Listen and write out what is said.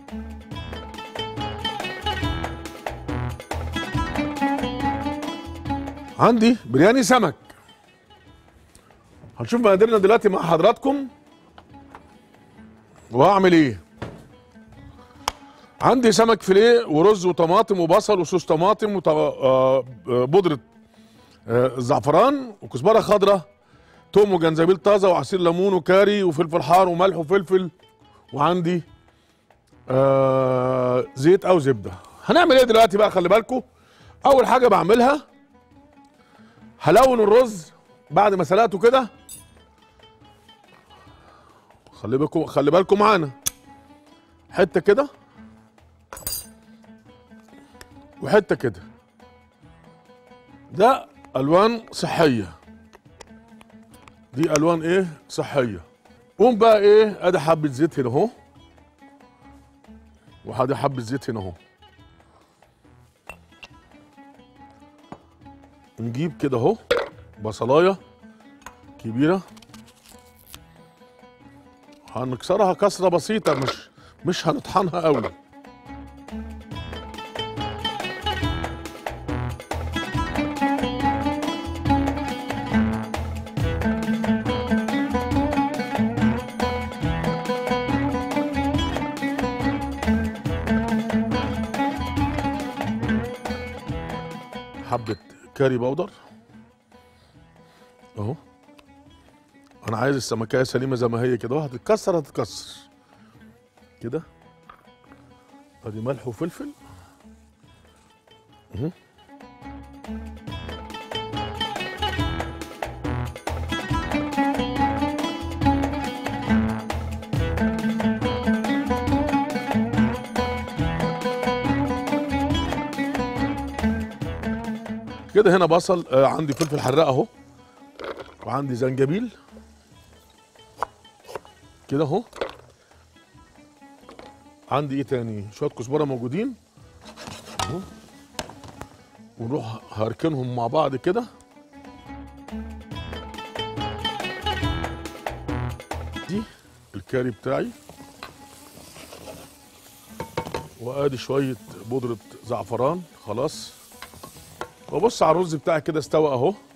عندي برياني سمك هنشوف مقاديرنا دلوقتي مع حضراتكم وهعمل ايه عندي سمك فيليه ورز وطماطم وبصل وصوص طماطم وبودرة زعفران وكزبرة خضراء توم وجنزبيل طازة وعصير ليمون وكاري وفلفل حار وملح وفلفل وعندي آه زيت او زبدة هنعمل ايه دلوقتي بقى خلي بالكم اول حاجة بعملها هلون الرز بعد ما سلقته كده خلي بالكم خلي بالكم معانا حته كده وحته كده ده الوان صحيه دي الوان ايه صحيه قوم بقى ايه ادي حبه زيت هنا اهو وادي حبه زيت هنا اهو نجيب كده اهو بصلايه كبيره هنكسرها كسره بسيطه مش مش هنطحنها قوي حبه كاري باودر اهو انا عايز السمكيه سليمه زي ما هي كده اهو هتتكسر هتتكسر كده ادي ملح وفلفل اهو كده هنا بصل آه عندي فلفل حراق اهو وعندي زنجبيل كده اهو عندي ايه تاني شويه كزبره موجودين اهو ونروح هركنهم مع بعض كده دي الكاري بتاعي وادي شويه بودره زعفران خلاص وبص على الرز بتاعي كده استوى اهو